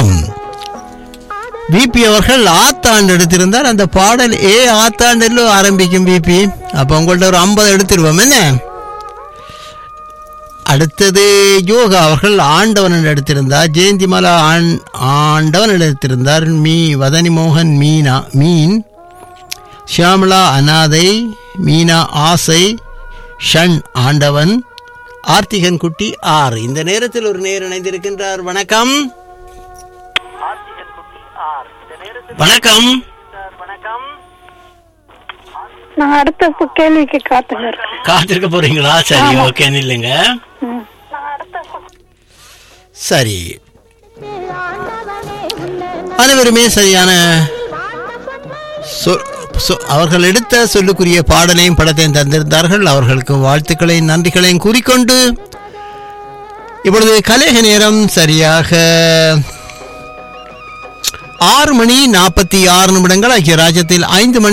ஆம் பிபி அவர்கள் ஆத்தாண்டு எடுத்திருந்தார் அந்த பாடல் ஏ ஆத்தாண்டில் ஆரம்பிக்கும் பிபி அப்போ உங்கள்ட்ட ஒரு ஐம்பது எடுத்துருவோம் என்ன அடுத்தது யோகா அவர்கள் ஆண்டவன் எடுத்திருந்தார் ஜெயந்திமலா ஆண் ஆண்டவன் எடுத்திருந்தார் மீ வதனி மோகன் மீனா மீன் ஷியாமலா அனாதை மீனா ஆசை ஷண் ஆண்டவன் ஆர்த்திகன் குட்டி ஆறு இந்த நேரத்தில் ஒரு நேர் இணைந்திருக்கின்றார் வணக்கம் வணக்கம் நான் அடுத்த பு- கேள்விக்கு காத்துங்க இருக்கேன் காத்திருக்க போறீங்களா சரி ஓகே நில்லுங்க சரி அனைவருமே சரியான சொ- சொ- அவர்கள் எடுத்த சொல்லுக்குரிய பாடலையும் படத்தையும் தந்திருந்தார்கள் அவர்களுக்கு வாழ்த்துக்களையும் நன்றிகளையும் கூறிக்கொண்டு இப்பொழுது கலேக நேரம் சரியாக ஆறு மணி நாற்பத்தி ஆறு நிமிடங்கள் ஆகிய ராஜ்யத்தில் ஐந்து மணி